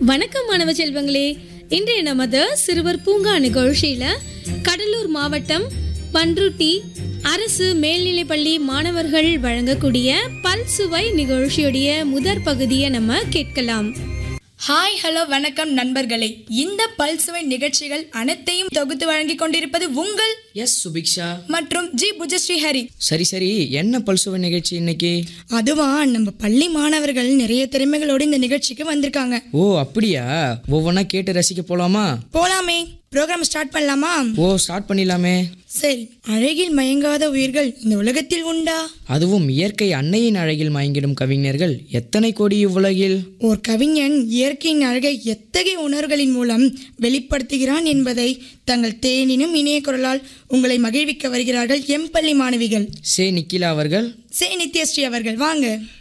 வணக்கம் மாணவ செல்வங்களே இன்றைய நமது சிறுவர் பூங்கா நிகழ்ச்சியில கடலூர் மாவட்டம் பன்ருட்டி அரசு மேல்நிலைப்பள்ளி மாணவர்கள் வழங்கக்கூடிய பல்சுவை நிகழ்ச்சியுடைய முதற் பகுதியை நம்ம கேட்கலாம் ஹாய் ஹலோ வணக்கம் நண்பர்களே இந்த பல்சுவை நிகழ்ச்சிகள் அனைத்தையும் தொகுத்து வழங்கிக் கொண்டிருப்பது உங்கள் எஸ் சுபிக்ஷா மற்றும் ஜி புஜஸ்ரீ ஹரி சரி சரி என்ன பல்சுவை நிகழ்ச்சி இன்னைக்கு அதுவா நம்ம பள்ளி மாணவர்கள் நிறைய திறமைகளோடு இந்த நிகழ்ச்சிக்கு வந்திருக்காங்க ஓ அப்படியா ஒவ்வொன்றா கேட்டு ரசிக்க போலாமா போலாமே ப்ரோக்ராம் ஸ்டார்ட் பண்ணலாமா ஓ ஸ்டார்ட் பண்ணிடலாமே சரி அழகில் மயங்காத உயிர்கள் இந்த உலகத்தில் உண்டா அதுவும் இயற்கை அன்னையின் அழகில் மயங்கிடும் கவிஞர்கள் எத்தனை கோடி இவ்வுலகில் ஓர் கவிஞன் இயற்கையின் அழகை எத்தகைய உணர்வுகளின் மூலம் வெளிப்படுத்துகிறான் என்பதை தங்கள் தேனினும் இணைய குரலால் உங்களை மகிழ்விக்க வருகிறார்கள் எம் பள்ளி மாணவிகள் சே நிக்கிலா அவர்கள் சே நித்யஸ்ரீ அவர்கள் வாங்க